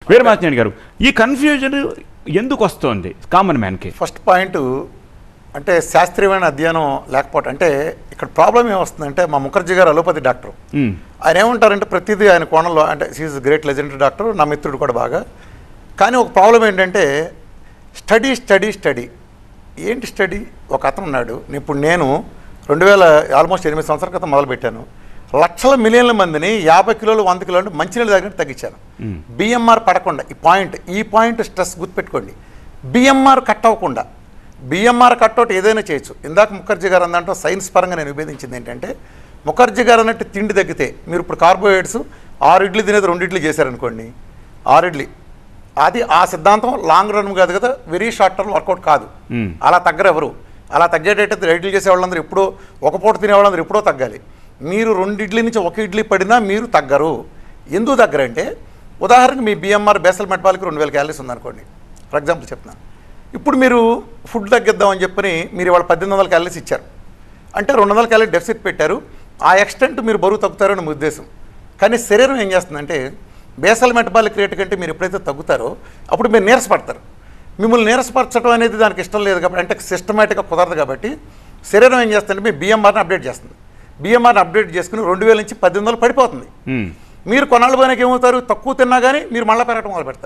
వీరమాచినేని గారు ఈ కన్ఫ్యూజన్ ఎందుకు వస్తుంది కామన్ మ్యాన్కి ఫస్ట్ పాయింట్ అంటే శాస్త్రీయమైన అధ్యయనం లేకపోవటం అంటే ఇక్కడ ప్రాబ్లం ఏమొస్తుందంటే మా ముఖర్జీ గారు అలోపతి డాక్టర్ మ్మ్. ఆయన ఏమంటారంటే ప్రతిదీ ఆయన కోణంలో అంటే సీఈస్ గ్రేట్ లెజెండరీ డాక్టర్ నా మిత్రుడు కూడా బాగా కానీ ఒక ప్రాబ్లం ఏంటంటే స్టడీ స్టడీ స్టడీ ఏంటి స్టడీ ఒక అతను ఉన్నాడు ఇప్పుడు నేను రెండు వేల ఆల్మోస్ట్ ఎనిమిది సంవత్సరాల క్రితం మొదలుపెట్టాను లక్షల మిలియన్ల మందిని యాభై కిలోలు వంద కిలోలు మంచినీళ్ళ దగ్గర తగ్గించాను బిఎంఆర్ పడకుండా ఈ పాయింట్ ఈ పాయింట్ స్ట్రెస్ గుర్తుపెట్టుకోండి బిఎంఆర్ కట్ అవ్వకుండా బిఎంఆర్ కట్అవుట్ ఏదైనా చేయొచ్చు ఇందాక ముఖర్జీ గారు అన్నట్టు సైన్స్ పరంగా నేను విభేదించింది ఏంటంటే ముఖర్జీ గారు అన్నట్టు తిండి తగ్గితే మీరు ఇప్పుడు కార్బోహైడ్రేట్స్ ఆరు ఇడ్లీ తినేది రెండు ఇడ్లీ చేశారనుకోండి ఆరు ఇడ్లీ అది ఆ సిద్ధాంతం లాంగ్ రన్ కాదు కదా వెరీ షార్ట్ టర్మ్ వర్కౌట్ కాదు మ్మ్. అలా తగ్గరు ఎవరు అలా తగ్గేటట్టు ఇడ్లీ చేసే వాళ్ళందరూ ఎప్పుడో ఒక పూట తినే వాళ్ళందరూ ఎప్పుడో తగ్గాలి మీరు రెండు ఇడ్లీ నుంచి ఒక ఇడ్లీ పడినా మీరు తగ్గరు ఎందుకు తగ్గరంటే ఉదాహరణకి మీ బిఎంఆర్ బేసల్ మెటబాలిక్ రెండు వేల క్యాలరీస్ ఉందనుకోండి ఫర్ ఎగ్జాంపుల్ చెప్తున్నాను ఇప్పుడు మీరు ఫుడ్ తగ్గిద్దామని చెప్పని మీరు ఇవాళ పద్దెనిమిది వందల క్యాలరీస్ ఇచ్చారు అంటే రెండు వందల క్యాలరీ డెఫిసిట్ పెట్టారు ఆ ఎక్స్టెంట్ మీరు బరువు తగ్గుతారని మీ ఉద్దేశం కానీ శరీరం ఏం చేస్తుందంటే బేసల్ మెటబాలిక్ రేట్ కంటే మీరు ఎప్పుడైతే తగ్గుతారో అప్పుడు మీరు నీరసపడతారు మిమ్మల్ని నీరసపరచడం అనేది దానికి ఇష్టం లేదు కాబట్టి అంటే సిస్టమేటిక్గా కుదరదు కాబట్టి శరీరం ఏం చేస్తుందంటే మీ బిఎంఆర్ని అప్డేట్ చేస్తుంది బిఎంఆర్ని అప్డేట్ చేసుకుని రెండు వేల నుంచి పద్దెనిమిది వందలు పడిపోతుంది మ్మ్. మీరు కొన్నాళ్ళు పోయినాక ఏమవుతారు తక్కువ తిన్నా కానీ మీరు మళ్ళీ పెరగడం మొదలు పెడతారు